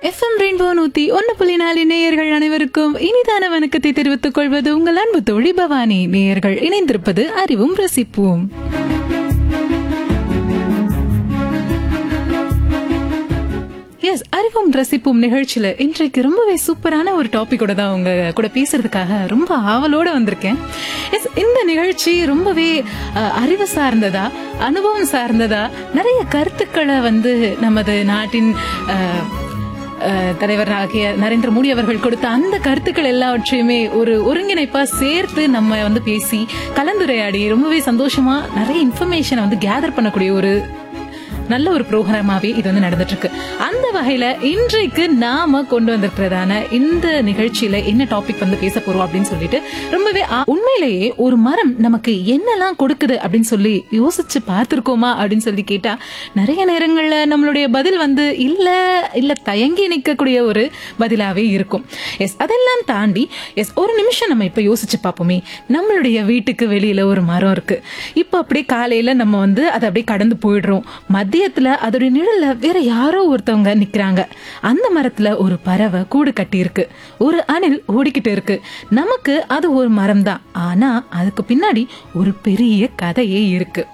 FM rainbow நூத்தி ஒன்னு புள்ளி நாலு நேயர்கள் அனைவருக்கும் இனிதான வணக்கத்தை தெரிவித்துக் கொள்வது உங்கள் அன்பு தோழி பவானி நேயர்கள் இணைந்திருப்பது அறிவும் ரசிப்போம் எஸ் அறிவும் ரசிப்பும் நிகழ்ச்சியில இன்றைக்கு ரொம்பவே சூப்பரான ஒரு டாபிக்கோட தான் உங்க கூட பேசுறதுக்காக ரொம்ப ஆவலோட வந்திருக்கேன் எஸ் இந்த நிகழ்ச்சி ரொம்பவே அஹ், அறிவு சார்ந்ததா அனுபவம் சார்ந்ததா நிறைய கருத்துக்களை வந்து நமது நாட்டின் அஹ், அஹ், தலைவராகிய நரேந்திர மோடி அவர்கள் கொடுத்த அந்த கருத்துக்கள் எல்லாவற்றையுமே ஒரு ஒருங்கிணைப்பா சேர்த்து நம்ம வந்து பேசி கலந்துரையாடி ரொம்பவே சந்தோஷமா நிறைய இன்ஃபர்மேஷனை வந்து கேதர் பண்ணக்கூடிய ஒரு நல்ல ஒரு ப்ரோக்ராமாவே இது வந்து நடந்துட்டு இருக்கு அந்த வகையில இன்றைக்கு நாம கொண்டு வந்திருக்கிறதான இந்த நிகழ்ச்சியில என்ன டாபிக் வந்து பேச போறோம் அப்படின்னு சொல்லிட்டு ரொம்பவே ஆ- உண்மையிலேயே ஒரு மரம் நமக்கு என்னெல்லாம் கொடுக்குது அப்படின்னு சொல்லி யோசிச்சு பார்த்திருக்கோமா அப்படின்னு சொல்லி கேட்டா நிறைய நேரங்கள்ல நம்மளுடைய பதில் வந்து இல்ல இல்ல தயங்கி நிற்கக்கூடிய ஒரு பதிலாவே இருக்கும் எஸ் அதெல்லாம் தாண்டி எஸ் ஒரு நிமிஷம் நம்ம இப்ப யோசிச்சு பார்ப்போமே நம்மளுடைய வீட்டுக்கு வெளியில ஒரு மரம் இருக்கு இப்போ அப்படியே காலையில நம்ம வந்து அதை அப்படியே கடந்து போயிடுறோம் மதியத்துல அதோட நிழல்ல வேற யாரோ ஒருத்தவங்க நிக்கிறாங்க அந்த மரத்துல ஒரு பறவை கூடு கட்டி இருக்கு ஒரு அணில் ஓடிக்கிட்டு இருக்கு நமக்கு அது ஒரு மரம் தான் ஆனா அதுக்கு பின்னாடி ஒரு பெரிய கதையே இருக்கு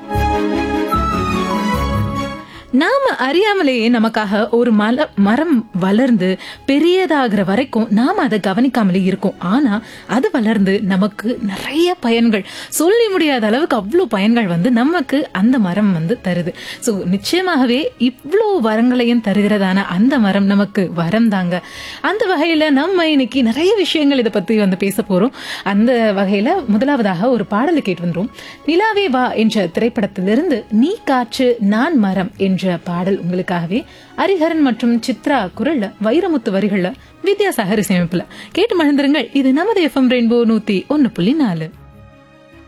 நாம அறியாமலேயே நமக்காக ஒரு மல மரம் வளர்ந்து பெரியதாகிற வரைக்கும் நாம அதை கவனிக்காமலே இருக்கோம் ஆனா அது வளர்ந்து நமக்கு நிறைய பயன்கள் சொல்லி முடியாத அளவுக்கு அவ்வளோ பயன்கள் வந்து நமக்கு அந்த மரம் வந்து தருது ஸோ நிச்சயமாகவே இவ்வளோ வரங்களையும் தருகிறதான அந்த மரம் நமக்கு வரம் தாங்க அந்த வகையில நம்ம இன்னைக்கு நிறைய விஷயங்கள் இதை பத்தி வந்து பேச போறோம் அந்த வகையில முதலாவதாக ஒரு பாடலை கேட்டு வந்துரும் நிலாவே வா என்ற திரைப்படத்திலிருந்து நீ காற்று நான் மரம் என்ற பாடல் உங்களுக்காகவே ஹரிஹரன் மற்றும் சித்ரா குரல்ல வைரமுத்து வரிகள்ல வித்யாசாகர் இசையமைப்புல கேட்டு மகிழ்ந்திருங்கள் இது நமது எஃப்எம் ரெயின்போ நூத்தி ஒன்னு புள்ளி நாலு